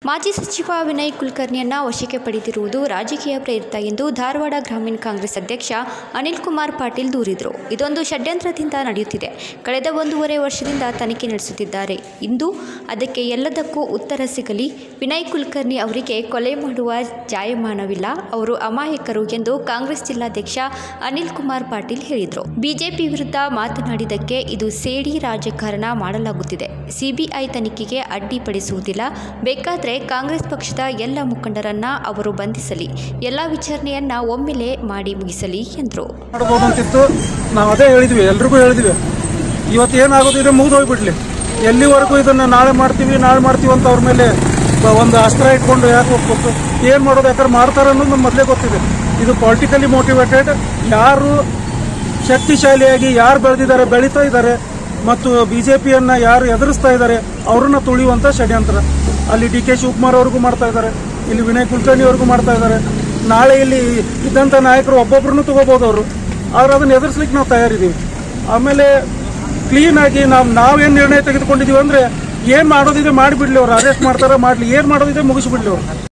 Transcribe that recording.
ಮಾಜಿ ಸಚಿವ ವಿನಯ್ ಕುಲಕರ್ಣಿಯನ್ನ ವಶಕ್ಕೆ ಪಡೆದಿರುವುದು ರಾಜಕೀಯ ಪ್ರೇರಿತ ಎಂದು ಧಾರವಾಡ ಗ್ರಾಮೀಣ ಕಾಂಗ್ರೆಸ್ ಅಧ್ಯಕ್ಷ ಅನಿಲ್ ಕುಮಾರ್ ಪಾಟೀಲ್ ದೂರಿದರು ಇದೊಂದು ಷಡ್ಯಂತ್ರದಿಂದ ನಡೆಯುತ್ತಿದೆ ಕಳೆದ ಒಂದೂವರೆ ವರ್ಷದಿಂದ ತನಿಖೆ ನಡೆಸುತ್ತಿದ್ದಾರೆ ಇಂದು ಅದಕ್ಕೆ ಎಲ್ಲದಕ್ಕೂ ಉತ್ತರ ಸಿಗಲಿ ವಿನಯ್ ಕುಲಕರ್ಣಿ ಅವರಿಗೆ ಕೊಲೆ ಮಾಡುವ ಜಾಯಮಾನವಿಲ್ಲ ಅವರು ಅಮಾಯಕರು ಎಂದು ಕಾಂಗ್ರೆಸ್ ಜಿಲ್ಲಾಧ್ಯಕ್ಷ ಅನಿಲ್ ಕುಮಾರ್ ಪಾಟೀಲ್ ಹೇಳಿದರು ಬಿಜೆಪಿ ವಿರುದ್ಧ ಮಾತನಾಡಿದ್ದಕ್ಕೆ ಇದು ಸೇಡಿ ರಾಜಕಾರಣ ಮಾಡಲಾಗುತ್ತಿದೆ ಸಿಬಿಐ ತನಿಖೆಗೆ ಅಡ್ಡಿಪಡಿಸುವುದಿಲ್ಲ ಬೇಕಾದರೆ ಕಾಂಗ್ರೆಸ್ ಪಕ್ಷದ ಎಲ್ಲ ಮುಖಂಡರನ್ನ ಅವರು ಬಂಧಿಸಲಿ ಎಲ್ಲ ವಿಚಾರಣೆಯನ್ನ ಒಮ್ಮೆಲೆ ಮಾಡಿ ಮುಗಿಸಲಿ ಎಂದರು ಮಾಡ್ಬೋದು ಅಂತಿತ್ತು ನಾವು ಅದೇ ಹೇಳಿದ್ವಿ ಎಲ್ರಿಗೂ ಹೇಳಿದ್ವಿ ಇವತ್ತು ಏನಾಗೋದು ಇದು ಮುಗಿದು ಹೋಗ್ಬಿಡ್ಲಿ ಎಲ್ಲಿವರೆಗೂ ಇದನ್ನ ನಾಳೆ ಮಾಡ್ತೀವಿ ನಾಳೆ ಮಾಡ್ತೀವಿ ಅಂತ ಅವ್ರ ಮೇಲೆ ಬ- ಒಂದು ಅಸ್ತ್ರ ಇಟ್ಕೊಂಡು ಯಾಕೆ ಹೋಗ್ಬೇಕು ಏನು ಮಾಡೋದು ಯಾಕಂದ್ರೆ ಮಾಡ್ತಾರೆ ಅನ್ನೋದು ನಮ್ಗೆ ಮೊದಲೇ ಗೊತ್ತಿದೆ ಇದು ಪೊಲಿಟಿಕಲಿ ಮೋಟಿವೇಟೆಡ್ ಯಾರು ಶಕ್ತಿಶಾಲಿಯಾಗಿ ಯಾರು ಬೆಳೆದಿದ್ದಾರೆ ಬೆಳೀತಾ ಇದ್ದಾರೆ ಮತ್ತು ಬಿಜೆಪಿಯನ್ನ ಯಾರು ಎದುರಿಸ್ತಾ ಇದ್ದಾರೆ ಅವ್ರನ್ನ ತುಳಿಯುವಂತ ಷಡ್ಯಂತ್ರ ಅಲ್ಲಿ ಡಿ ಕೆ ಶಿವಕುಮಾರ್ ಅವ್ರಿಗೂ ಮಾಡ್ತಾ ಇದ್ದಾರೆ ಇಲ್ಲಿ ವಿನಯ್ ಕುಲಕರ್ಣಿ ಅವ್ರಿಗೂ ಮಾಡ್ತಾ ಇದ್ದಾರೆ ನಾಳೆ ಇಲ್ಲಿ ಇದ್ದಂಥ ನಾಯಕರು ಒಬ್ಬೊಬ್ರನ್ನು ತಗೋಬಹುದು ಅವರು ಆದ್ರೆ ಅದನ್ನ ಎದುರಿಸ್ಲಿಕ್ಕೆ ನಾವು ತಯಾರಿದ್ದೀವಿ ಆಮೇಲೆ ಕ್ಲೀನ್ ಆಗಿ ನಾವು ನಾವೇನು ನಿರ್ಣಯ ತೆಗೆದುಕೊಂಡಿದೀವಿ ಅಂದ್ರೆ ಏನ್ ಮಾಡೋದಿದೆ ಮಾಡಿಬಿಡ್ಲಿ ಅವ್ರು ಅರೆಸ್ಟ್ ಮಾಡ್ತಾರ ಮಾಡ್ಲಿ ಏನ್ ಮಾಡೋದಿದೆ ಮುಗಿಸ್ಬಿಡ್ಲಿ ಅವ್ರು